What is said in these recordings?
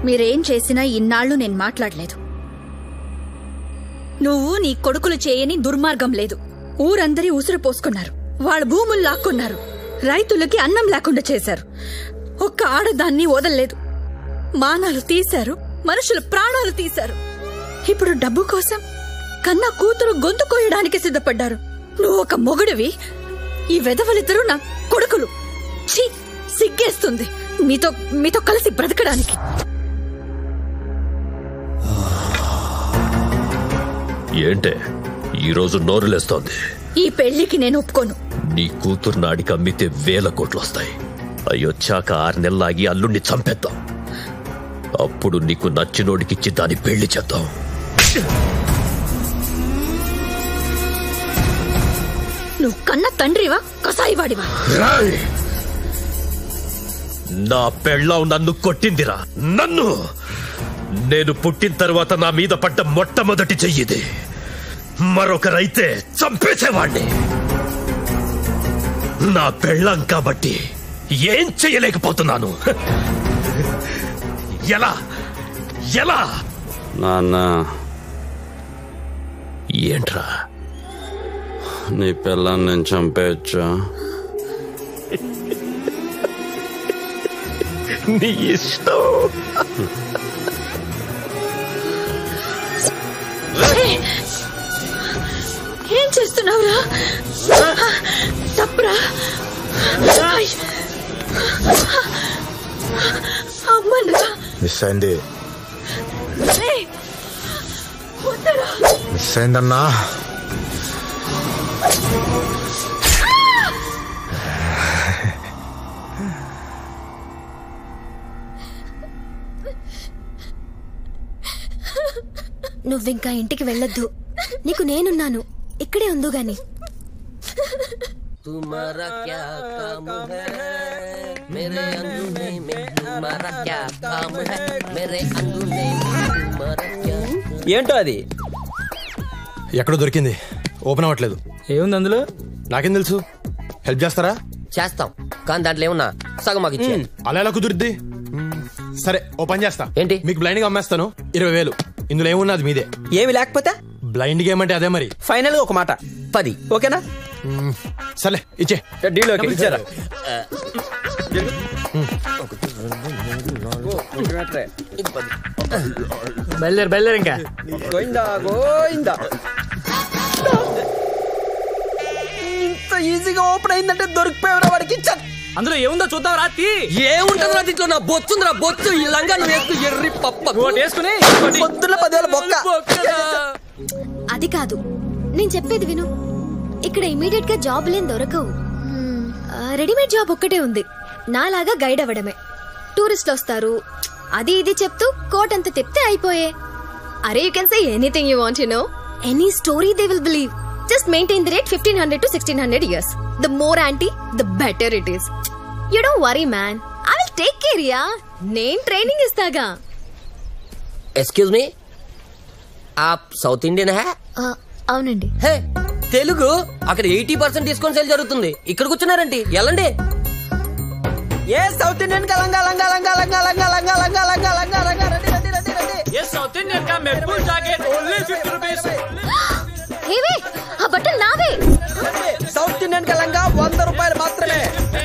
మీరేం చేసినా ఇన్నాళ్ళు నేను మాట్లాడలేదు నువ్వు నీ కొడుకులు చేయని దుర్మార్గం లేదు ఊరందరి ఉసురు పోసుకున్నారు వాళ్ళ భూములు లాక్కున్నారు రైతులకి అన్నం లేకుండా చేశారు ఒక్క ఆడదాన్ని వదలలేదు మానాలు తీశారు మనుషుల ప్రాణాలు తీశారు ఇప్పుడు డబ్బు కోసం కన్నా కూతురు గొంతు కోయడానికి సిద్ధపడ్డారు నువ్వు ఒక మొగుడివి ఈ వెధవలిద్దరూ నా కొడుకులు ఛీ సిగ్గేస్తుంది మీతో మీతో కలిసి బ్రతకడానికి ఏంటే ఈరోజు నోరులేస్తోంది ఈ పెళ్లికి నేను ఒప్పుకోను నీ కూతురు నాడికి అమ్మితే వేల కోట్లు వస్తాయి అయ్యొచ్చాక ఆరు నెలలాగి అల్లుణ్ణి చంపేద్దాం అప్పుడు నీకు నచ్చినోడికిచ్చి దాని పెళ్లి చేద్దాం నువ్వు కన్న తండ్రివా కసాయివాడివా రాయ్! నా పెళ్ళాం నన్ను కొట్టిందిరా నన్ను నేను పుట్టిన తర్వాత నా మీద పడ్డ మొట్టమొదటి చెయ్యిది మరొకరైతే చంపేసేవాణ్ణి నా పెళ్ళాం కాబట్టి ఏం చెయ్యలేకపోతున్నాను ఎలా ఎలా నాన్న ఏంట్రా నీ పిల్లని నేను చంపేయచ్చా నీ ఇష్టం ఏం చేస్తున్నావురా తప్పురా ఐ! అమ్మనురా మిస్ అయింది ఏయ్! వద్దురా మిస్ అయిందన్నా నువ్వింకా ఇంటికి వెళ్ళొద్దు నీకు నేనున్నాను ఇక్కడే ఉందు గాని तुम्हारा क्या काम है मेरे अंगूठे में तुम्हारा क्या काम है मेरे अंगूठे में तुम्हारा क्या ఏంటో అది ఎక్కడో దొరికింది ఓపెన్ అవ్వట్లేదు ఏముంది అందులో నాకేం తెలుసు హెల్ప్ చేస్తారా చేస్తాం కానీ దాంట్లో ఏమన్నా సగం మాకు ఇచ్చే అలా ఎలా కుదురుద్ది సరే ఓ పని చేస్తా ఏంటి? మీకు బ్లైండ్ గా అమ్మేస్తాను ఇరవై వేలు ఇందులో ఏమున్నది మీదే ఏమి లేకపోతే బ్లైండ్ గేమ్ అంటే అదే మరి ఫైనల్ గా ఒక మాట పది ఓకేనా సరే ఇచ్చే డీల్ ఓకే ఇచ్చారా బయలుదేరు బయలుదేరు ఇంకా గోయిందా గోయిందా ఇంత ఈజీగా ఓపెన్ అయిందంటే దొరికిపోయావురా వాడికి ఇచ్చాను అందులో ఏముందో చూద్దాం రాత్రి ఏముంటుందిరా దీంట్లో నా బొచ్చుందిరా బొచ్చు ఈ లంగా నువ్వు వేసుకు ఎర్రి పప్ప వేసుకుని పొద్దున్న పదివేల బొక్క అది కాదు నేను చెప్పేది విను ఇక్కడ ఇమీడియట్ గా జాబ్ లేని దొరకవు ఆ, రెడీమేడ్ జాబ్ ఒక్కటే ఉంది నాలాగా గైడ్ అవ్వడమే టూరిస్టులు వస్తారు అది ఇది చెప్తూ కోట్ అంత తిప్తే అయిపోయే అరే you can say anything you want you know any story they will believe just maintain the rate fifteen hundred to sixteen hundred years the more anti the better it is you don't worry man I will take care yeah నేను training ఇస్తాగా excuse me ఆప్ south Indian హే ఆ, అవునండి హే తెలుగు అక్కడ eighty percent discount sale జరుగుతుంది ఇక్కడ కూర్చున్నారండి వెళ్ళండి ఏ సౌత్ ఇండియన్ కా లంగా లంగా లంగా లంగా లంగా లంగా లంగా లంగా లంగా లంగా రండి రండి రండి రండి ఏ సౌత్ ఇండియన్ కా మెర్పుల్ జాకెట్ ఓన్లీ ఫిఫ్టీ రూపీస్ హేవే ఆ బట్టలు నావే సౌత్ ఇండియన్ కా లంగా వంద రూపాయలు మాత్రమే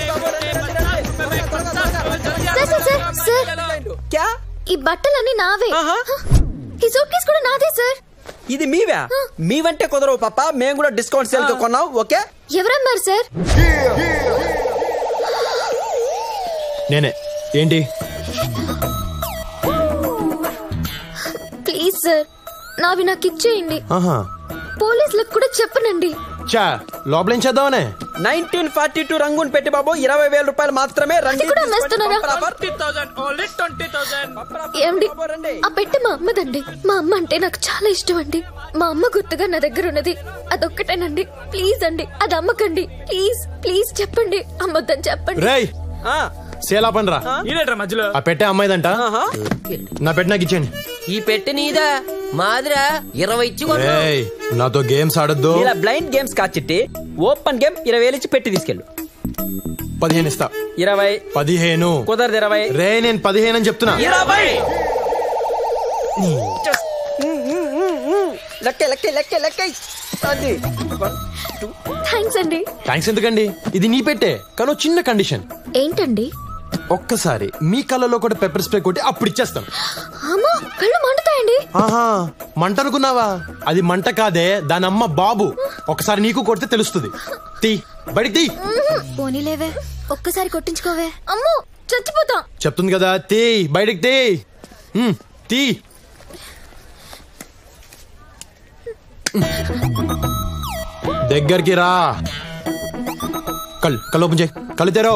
సార్ సార్ సార్ సార్ క్యా ఈ బట్టలన్నీ నావే ఆహా. ఈ సూట్ కేసు కూడా నాదే సార్ ఇది మీవా మీవంటే కుదరవు పాప మేము కూడా డిస్కౌంట్ సేల్ తో కొన్నాం ఓకే ఎవరమ్మారు సార్ నేనే ఏంటి ప్లీజ్ సార్ నావి నాకు ఇచ్చేయండి ఆహా పోలీసులకు కూడా చెప్పనండి చా లోపల ఏం చేద్దామనే నైన్టీన్ ఫార్టీ టూ రంగుని పెట్టి బాబు ఇరవై వేల రూపాయలు మాత్రమే రండి అది కూడా అమ్మేస్తున్నారా? ఏమండి రండి. ఆ పెట్టె మా అమ్మదండి మా అమ్మ అంటే నాకు చాలా ఇష్టం అండి మా అమ్మ గుర్తుగా నా దగ్గర ఉన్నది అదొక్కటేనండి ప్లీజ్ అండి అది అమ్మకండి ప్లీజ్ ప్లీజ్ చెప్పండి అమ్మొద్దని చెప్పండి రేయ్ ఆ, సేలా పండ్రా ఈడేట్రా మధ్యలో ఆ పెట్టే అమ్మాయిదంట ఆహా. నా పెట్టి నాకు ఇచ్చేయండి ఈ పెట్టి నీదా మాదిరా ఇరవై ఇచ్చి కొన్నావు. రేయ్ నాతో గేమ్స్ ఆడొద్దు ఇలా బ్లైండ్ గేమ్స్ కాచిట్టి ఓపెన్ గేమ్ ఇరవై వేలు ఇచ్చి పెట్టి తీసుకెళ్ళు పదిహేను ఇస్తా ఇరవై పదిహేను కుదరదు ఇరవై రే నేను పదిహేను అని చెప్తున్నా ఇరవై లెక్క లెక్క లెక్క లెక్క అది థ్యాంక్స్ అండి థ్యాంక్స్ ఎందుకండి ఇది నీ పెట్టే కానీ ఓ చిన్న కండిషన్ ఏంటండి ఒక్కసారి మీ కళ్ళలో కూడా పెప్పర్ స్ప్రే కొట్టి అప్పుడు ఇచ్చేస్తాను అమ్మో కళ్ళు మండుతాయండి ఆహా మంట అనుకున్నావా అది మంట కాదే దాని అమ్మ బాబు ఒకసారి నీకు కొడితే తెలుస్తుంది తీ బయటికి తీ పోనీలేవే ఒక్కసారి కొట్టించుకోవే అమ్మో చచ్చిపోతాం చెప్తుంది కదా తీ బయటికి తీ ఉమ్, తీ దగ్గరికి రా కళ్ళు కళ్ళు ఓపెన్ చేయి కళ్ళు తెరో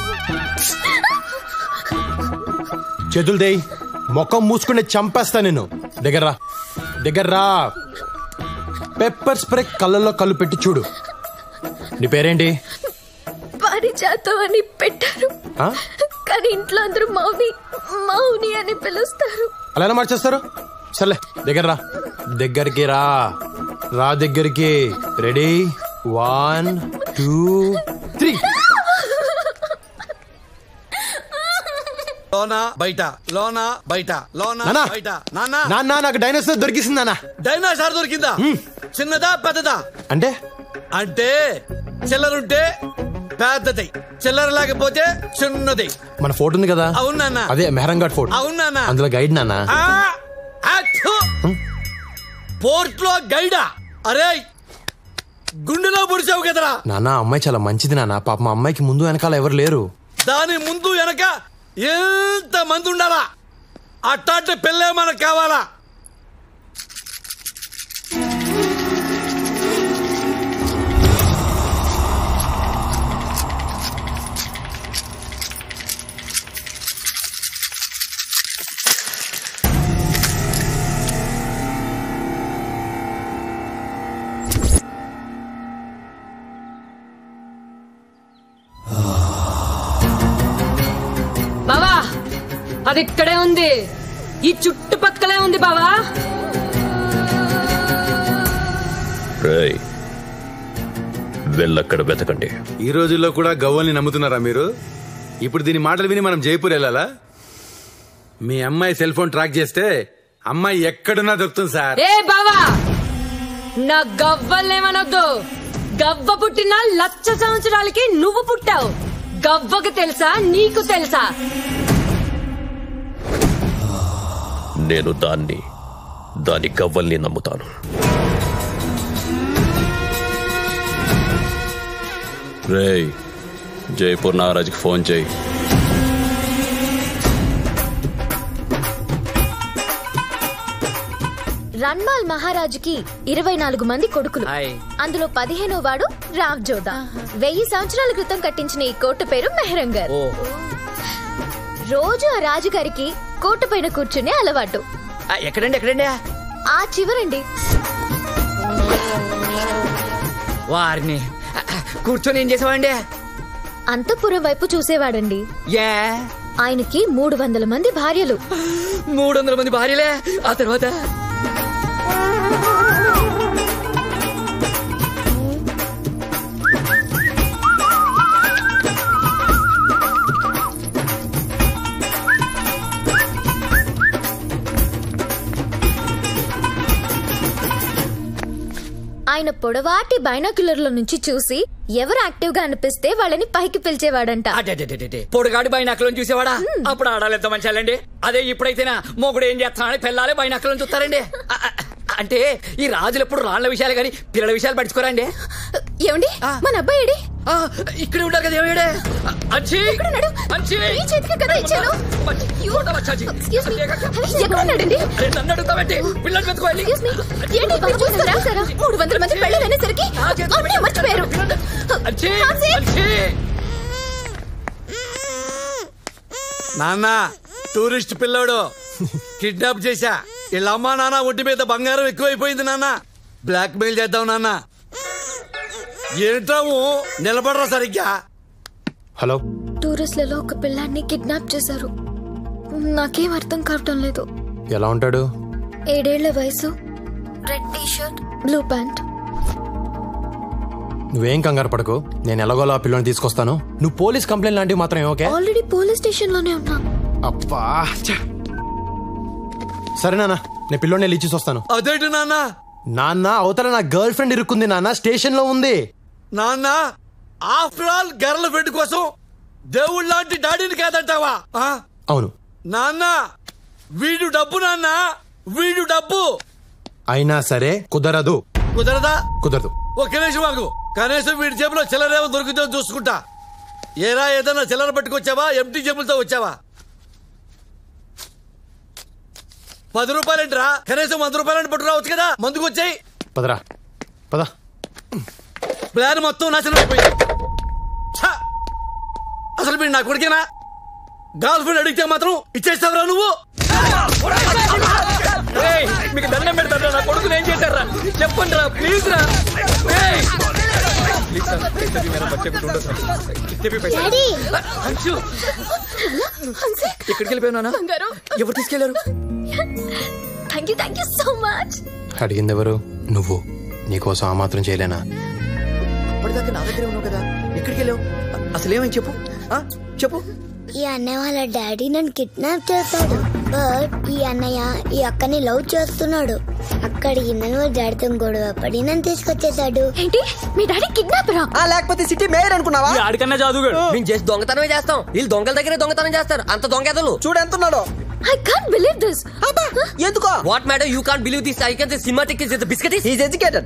చేతులు దేయి ముఖం మూసుకుని చంపేస్తా నేను దగ్గర రా దగ్గర రా పెప్పర్ స్ప్రే కళ్ళల్లో కళ్ళు పెట్టి చూడు నీ పేరేంటి పారిజాతం అని పెట్టారు ఆ? కానీ ఇంట్లో అందరూ మౌని మౌని అని పిలుస్తారు అలా ఎలా మార్చేస్తారు సర్లే దగ్గర రా దగ్గరికి రా రా దగ్గరికి రెడీ వన్ టూ త్రీ లోన బయట లోన బయట లోన నానా బయట నాన్న నాన్న నాకు డైనోసార్ దొరికిసింది నాన్న డైనోసార్ దొరికిందా చిన్నదా పెద్దదా అంటే అంటే చిల్లరుంటే పెద్దది చిల్లర లేకపోతే చిన్నది మన ఫోటో ఉంది కదా అవును నాన్న అదే మెహరంఘాట్ ఫోటో అవును నాన్న అందులో గైడ్ నాన్న ఆ, అచ్చు! పోర్ట్ లో గైడా అరే గుండెలో పొడిచావు కదరా నాన్న ఆ అమ్మాయి చాలా మంచిది నాన్న పాప మా అమ్మాయికి ముందు వెనకాల ఎవరు లేరు దాని ముందు వెనక ఎంత మంది ఉండాలా అట్టాంటి పెళ్ళే మనకు కావాలా బావా అది ఇక్కడే ఉంది ఈ చుట్టుపక్కలే ఉంది బావా రేయ్ వెళ్ళక్కడ వెతకండి ఈ రోజుల్లో కూడా గవ్వల్ని నమ్ముతున్నారా మీరు ఇప్పుడు దీని మాటలు విని మనం జైపూర్ వెళ్ళాలా మీ అమ్మాయి సెల్ ఫోన్ ట్రాక్ చేస్తే అమ్మాయి ఎక్కడున్నా దొరుకుతుంది సార్ ఏ బావా నా గవ్వలేమనొద్దు గవ్వ పుట్టిన లక్ష సంవత్సరాలకి నువ్వు పుట్టావు గవ్వకు తెలుసా నీకు తెలుసా నేను దాన్ని దాని గవ్వల్ని నమ్ముతాను రేయ్ జైపూర్ నాగరాజ్కి ఫోన్ చేయి రన్మాల్ మహారాజుకి ఇరవై నాలుగు మంది కొడుకులు అందులో పదిహేనో వాడు రావ్ జోదా వెయ్యి సంవత్సరాల క్రితం కట్టించిన ఈ కోట పేరు మెహరంగర్ రోజు ఆ రాజుగారికి కోట పైన కూర్చునే అలవాటు ఎక్కడండి ఎక్కడండి ఆ చివరండి వారిని కూర్చొని ఏం చేసావండి అంతఃపురం వైపు చూసేవాడండి ఏ ఆయనకి మూడు వందల మంది భార్యలు మూడు వందల మంది భార్యలే ఆ తర్వాత ఆయన పొడవాటి బైనాక్యులర్ల నుంచి చూసి ఎవరు యాక్టివ్ గా అనిపిస్తే వాళ్ళని పైకి పిలిచేవాడంట అటెటెటెటె. పొడుగాడి బైనాకులను చూసేవాడా అప్పుడు ఆడాలి ఎంత మంచాలండి అదే ఇప్పుడైతేనా మొగుడు ఏం చేస్తానని పిల్లాలే బైనాకులను చూస్తారండి అ- అ- అంటే ఈ రాజులు ఎప్పుడు రాళ్ల విషయాలు కానీ పిల్లల విషయాలు పట్టించుకోరండి ఏమండి మన అబ్బాయి ఆ, ఇక్కడే ఉంటారు కదా ఏమయ్యాడే అంచి అంచి ఈ చేతికి కదా ఇచ్చాను Excuse me. ఎక్కడున్నాడండి? అరే నన్ను అడుగుతావేంటి పిల్లలు పెట్టుకోవాలి Excuse me. ఏంటి బాబు చూస్తారా? చూస్తారా? మూడు వందల మంది పెళ్ళలు అనేసరికి అన్నీ మర్చిపోయారు అంచి హాన్సీ! అంచి నాన్న టూరిస్ట్ పిల్లోడు కిడ్నాప్ చేశా వీళ్ళ అమ్మా నాన్న ఒంటి మీద బంగారం ఎక్కువైపోయింది నాన్న బ్లాక్ మెయిల్ చేద్దాం నాన్న ఏంటాము నిలబడరా సరిగ్గా హలో టూరిస్ట్లలో ఒక పిల్లాన్ని కిడ్నాప్ చేశారు నాకేం అర్థం కావటం లేదు ఎలా ఉంటాడు ఏడేళ్ల వయసు red T shirt blue pant నువ్వేం కంగారు పడకు నేను ఎలాగోలా ఆ పిల్లని తీసుకొస్తాను నువ్వు పోలీస్ కంప్లైంట్ లాంటివి మాత్రం ఓకే ఆల్రెడీ పోలీస్ స్టేషన్ లోనే ఉన్నా అబ్బా ఛ. సరే నాన్న నేను పిల్లోని వెళ్ళి ఇచ్చేసి వస్తాను అదేంటి నాన్న నాన్న అవతల నా గర్ల్ ఫ్రెండ్ ఇరుక్కుంది నాన్న స్టేషన్ లో ఉంది నాన్న ఆఫ్టర్ ఆల్ గర్ల్ ఫ్రెండ్ కోసం దేవుళ్ళ లాంటి డాడీని కాదంటావా ఆ? అవును నాన్న వీడు డబ్బు నాన్న వీడు డబ్బు అయినా సరే కుదరదు కుదరదా కుదరదు ఒక నిమిషం ఆగు కనీసం వీడి జేబులో చిల్లరేమో దొరికితే చూసుకుంటా ఏరా ఏదైనా చిల్లర పట్టుకొచ్చావా ఎంటీ జేబులతో వచ్చావా పది రూపాయలేంట్రా కనీసం వంద రూపాయలని పట్టు రావచ్చు కదా మందుకు వచ్చాయి పదరా పద ప్లాన్ మొత్తం నాశనం అయిపోయింది ఛ! అసలు మీరు నా కొడుకేనా గర్ల్ ఫ్రెండ్ అడిగితే మాత్రం ఇచ్చేస్తావురా నువ్వు ఏయ్, మీకు దండం పెడతారా నా కొడుకుని ఏం చేశారా చెప్పండి రా ప్లీజ్ రా ఏయ్! ప్లీజ్ సార్, पैसा भी मेरा बच्चे को ढूंढो सर। कितने भी पैसे డాడీ అంశు ఎక్కడికి వెళ్ళిపోయినా ఎవరు తీసుకెళ్లారు thank you thank you so much అడిగింది ఎవరు నువ్వు నీకోసం ఆ మాత్రం చేయలేనా అప్పటిదాకా నా దగ్గరే ఉన్నావు కదా ఎక్కడికి వెళ్ళావు అ- అసలు ఏమని చెప్పు ఆ? చెప్పు ఈ అన్నయ్య వాళ్ళ డాడీ నన్ను కిడ్నాప్ చేస్తాడు బట్ ఈ అన్నయ్య ఈ అక్కని లవ్ చేస్తున్నాడు అక్కడికి నన్ను వాళ్ళ డాడీతో గొడవ పడి నన్ను తీసుకొచ్చేసాడు ఏంటి మీ డాడీ కిడ్నాపరా లేకపోతే సిటీ మేయర్ అనుకున్నావా ఆడికన్నా జాదుగాడు మేము చేసి దొంగతనమే చేస్తాం వీళ్ళు దొంగల దగ్గరే దొంగతనం చేస్తారు అంత దొంగెదలు చూడు ఎంత ఉన్నాడో ఐ కాంట్ బిలీవ్ దిస్ ఎందుకో what madam you can't believe this I can cinema ticket biscuit is educated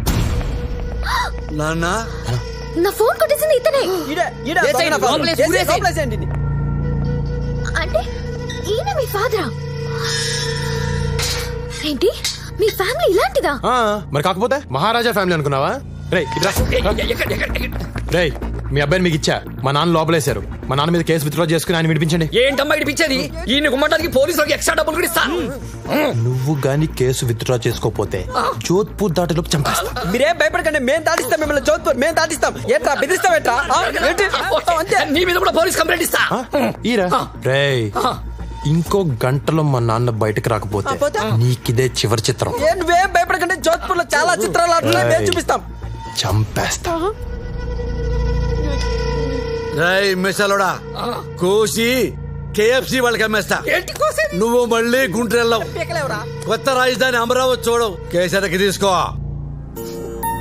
నాన్న నా ఫోన్ కొట్టేసింది ఇతనే అంటే ఈయన మీ ఫాదరా ఏంటి మీ ఫ్యామిలీ ఇలాంటిదా ఆ, మరి కాకపోతే మహారాజా ఫ్యామిలీ అనుకున్నావా రే రే మీ అబ్బాయిని మీకు ఇచ్చా మా నాన్న లోపలేశారు మా నాన్న మీద కేసు విత్డ్రా చేసుకుని ఆయన విడిపించండి ఏంటమ్మా ఇడిపించేది ఈయన గుమ్మటానికి పోలీసులకు ఎక్స్ట్రా డబ్బులు కూడా ఇస్తా నువ్వు గాని కేసు విత్డ్రా చేసుకోపోతే జోధ్పూర్ దాటిలోపు చంపేస్తా మీరేం భయపడకండి మేము దాటిస్తాం మిమ్మల్ని జోధ్పూర్ మేము దాటిస్తాం ఏంట్రా బెదిరిస్తాం ఏంట్రా ఆ, ఏంటి? అంతే నీ మీద కూడా పోలీస్ కంప్లైంట్ ఇస్తా ఈరా రేయ్ ఇంకో గంటలో మా నాన్న బయటకు రాకపోతే నీకిదే చివరి చిత్రం ఏ నువ్వేం భయపడకండి జోధ్పూర్ లో చాలా చిత్రాలు ఆడుతున్నాయి మేము రేయ్. చూపిస్తాం చంపేస్తా రై మిసలోడా కోసి కేఎఫ్సి వాళ్ళకి అమ్మేస్తా నువ్వు మళ్ళీ గుంటూరు వెళ్ళవు కొత్త రాజధాని అమరావతి చూడవు కేసరికి తీసుకో